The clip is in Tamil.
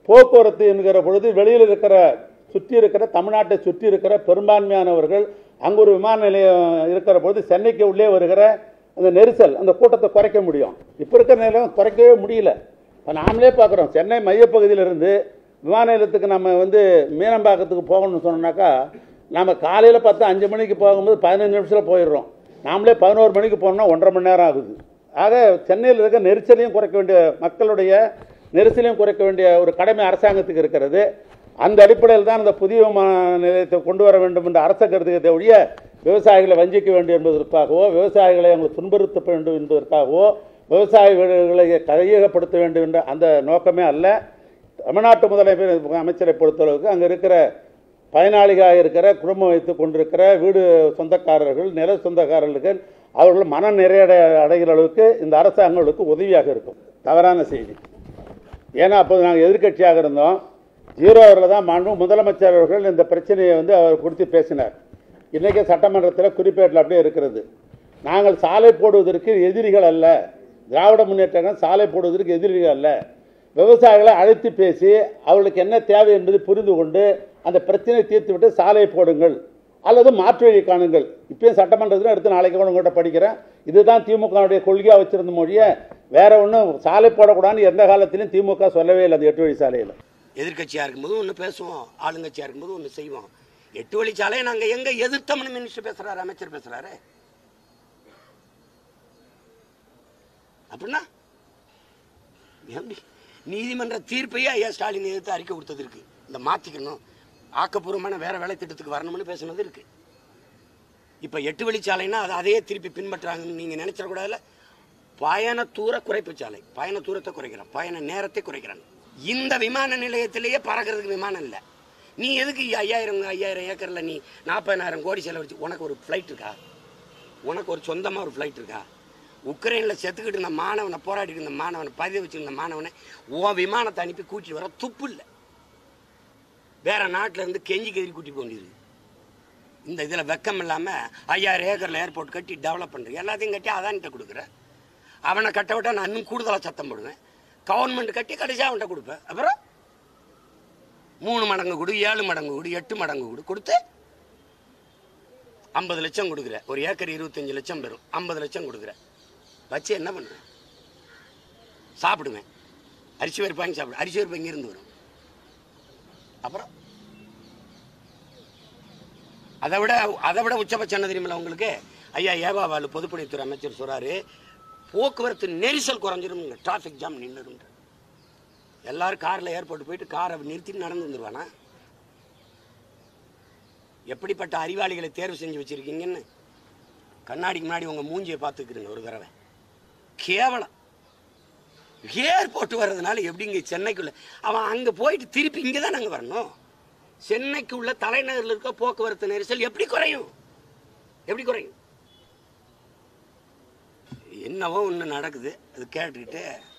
போக்குவரத்து என்கிற பொழுது வெளியில் இருக்கிற சுற்றி இருக்கிற தமிழ்நாட்டை சுற்றி இருக்கிற பெரும்பான்மையானவர்கள் அங்கே ஒரு விமான நிலையம் இருக்கிற பொழுது சென்னைக்கு உள்ளே வருகிற அந்த நெரிசல் அந்த கூட்டத்தை குறைக்க முடியும் இப்போ இருக்கிற நிலையம் குறைக்கவே முடியல இப்போ நாமளே பார்க்குறோம் சென்னை மையப்பகுதியிலிருந்து விமான நிலையத்துக்கு நம்ம வந்து மீனம்பாக்கத்துக்கு போகணும்னு சொன்னோம்னாக்கா நம்ம காலையில் பார்த்து அஞ்சு மணிக்கு போகும்போது பதினஞ்சு நிமிஷத்தில் போயிடுறோம் நாமளே பதினோரு மணிக்கு போனோம்னா ஒன்றரை மணி நேரம் ஆகுது ஆக சென்னையில் இருக்க நெரிசலையும் குறைக்க வேண்டிய மக்களுடைய நெரிசலையும் குறைக்க வேண்டிய ஒரு கடமை அரசாங்கத்துக்கு இருக்கிறது அந்த அடிப்படையில் தான் இந்த புதிய விமான நிலையத்தை கொண்டு வர வேண்டும் என்ற அரச கருதுகிறதை ஒழிய விவசாயிகளை வஞ்சிக்க வேண்டும் என்பதற்காகவோ விவசாயிகளை அவங்களை துன்புறுத்த வேண்டும் என்பதற்காகவோ விவசாயிகளை கையகப்படுத்த வேண்டும் என்ற அந்த நோக்கமே அல்ல தமிழ்நாட்டு முதலமைச்சர் அமைச்சரை பொறுத்தளவுக்கு அங்கே இருக்கிற பயனாளிகளாக இருக்கிற குடும்பம் வைத்து கொண்டிருக்கிற வீடு சொந்தக்காரர்கள் நில சொந்தக்காரர்கள் அவர்கள் மன நிறையடை அடைகிற அளவுக்கு இந்த அரசாங்கங்களுக்கு உதவியாக இருக்கும் தவறான செய்தி ஏன்னா அப்போது நாங்கள் எதிர்க்கட்சியாக இருந்தோம் ஜீரோ அவரில் தான் மாண்பு முதலமைச்சர் அவர்கள் இந்த பிரச்சனையை வந்து அவர் குறித்து பேசினார் இன்றைக்கி சட்டமன்றத்தில் குறிப்பேட்டில் அப்படியே இருக்கிறது நாங்கள் சாலை போடுவதற்கு எதிரிகள் அல்ல திராவிட முன்னேற்றங்கள் சாலை போடுவதற்கு எதிரிகள் அல்ல விவசாயிகளை அழைத்து பேசி அவர்களுக்கு என்ன தேவை என்பதை புரிந்து கொண்டு அந்த பிரச்சனையை தீர்த்துவிட்டு சாலை போடுங்கள் அல்லது மாற்று வழி காணுங்கள் இப்பயும் சட்டமன்றத்தில் எடுத்து நாளைக்கு கூட உங்கள்கிட்ட படிக்கிறேன் இதுதான் திமுகவுடைய கொள்கையாக வச்சிருந்த மொழிய வேற ஒன்றும் சாலை போடக்கூடாதுன்னு எந்த காலத்திலையும் திமுக சொல்லவே இல்லை அந்த எட்டு வழி சாலையில் எதிர்க்கட்சியாக இருக்கும்போது ஒன்று பேசுவோம் ஆளுங்கட்சியாக இருக்கும்போது ஒன்று செய்வோம் எட்டு வழிச்சாலையை நாங்கள் எங்கே எதிர்த்தோம்னு மினிஸ்டர் பேசுகிறாரு அமைச்சர் பேசுகிறாரு அப்படின்னா எப்படி நீதிமன்ற தீர்ப்பையே ஐயா ஸ்டாலின் எதிர்த்து அறிக்கை கொடுத்தது இருக்கு இந்த மாற்றிக்கணும் ஆக்கப்பூர்வமான வேற வேலை திட்டத்துக்கு வரணும்னு பேசுனது இருக்கு இப்போ எட்டு வழிச்சாலைன்னா அது அதையே திருப்பி பின்பற்றாங்கன்னு நீங்கள் நினைச்சிடக்கூடாதுல்ல பயண தூர குறைப்பு சாலை பயண தூரத்தை குறைக்கிறான் பயண நேரத்தை குறைக்கிறான் இந்த விமான நிலையத்திலேயே பறக்கிறதுக்கு விமானம் இல்லை நீ எதுக்கு ஐயாயிரம் ஐயாயிரம் ஏக்கரில் நீ நாற்பதாயிரம் கோடி செலவழிச்சு உனக்கு ஒரு ஃப்ளைட் இருக்கா உனக்கு ஒரு சொந்தமாக ஒரு ஃப்ளைட் இருக்கா உக்ரைனில் செத்துக்கிட்டு இருந்த மாணவனை போராடிட்டு இருந்த மாணவனை பதிவு வச்சிருந்த மாணவனை உன் விமானத்தை அனுப்பி கூட்டிட்டு வர துப்பு இல்லை வேற நாட்டில் இருந்து கெஞ்சி கெதிரி கூட்டி போக வேண்டியது இந்த இதில் வெக்கம் இல்லாமல் ஐயாயிரம் ஏக்கரில் ஏர்போர்ட் கட்டி டெவலப் பண்ணுறேன் எல்லாத்தையும் கட்டி அதான்கிட்ட கொடுக்குறேன் அவனை கட்ட விட்டா நான் இன்னும் கூடுதலாக சத்தம் போடுவேன் கவர்மெண்ட் கட்டி கடைசியாக அவன்கிட்ட கொடுப்பேன் அப்புறம் மூணு மடங்கு கொடு ஏழு மடங்கு கொடு எட்டு மடங்கு கொடு கொடுத்து ஐம்பது லட்சம் கொடுக்குற ஒரு ஏக்கர் இருபத்தஞ்சு லட்சம் பெறும் ஐம்பது லட்சம் கொடுக்குற வச்சு என்ன பண்ணுவேன் சாப்பிடுவேன் அரிசி பருப்பு வாங்கி சாப்பிடு அரிசி பருப்பு இருந்து வரும் அப்புறம் அதை விட அதை விட உச்சபட்சம் என்ன தெரியுமில்ல உங்களுக்கு ஐயா ஏவாவாலு பொதுப்பணித்துறை அமைச்சர் சொல்றாரு போக்குவரத்து நெரிசல் குறைஞ்சிரும் டிராஃபிக் ஜாம் நின்றுடும் எல்லாரும் காரில் ஏர்போர்ட் போயிட்டு காரை நிறுத்திட்டு நடந்து வந்துருவானா எப்படிப்பட்ட அறிவாளிகளை தேர்வு செஞ்சு வச்சிருக்கீங்கன்னு கண்ணாடிக்கு முன்னாடி உங்க மூஞ்சியை பார்த்துக்கிறீங்க ஒரு தடவை கேவலம் ஏர்போர்ட் வர்றதுனால எப்படிங்க சென்னைக்குள்ள அவன் அங்க போயிட்டு திருப்பி இங்கே தான் நாங்கள் வரணும் சென்னைக்கு உள்ள தலைநகரில் இருக்க போக்குவரத்து நெரிசல் எப்படி குறையும் எப்படி குறையும் என்னவோ ஒன்று நடக்குது அது கேட்டுக்கிட்டு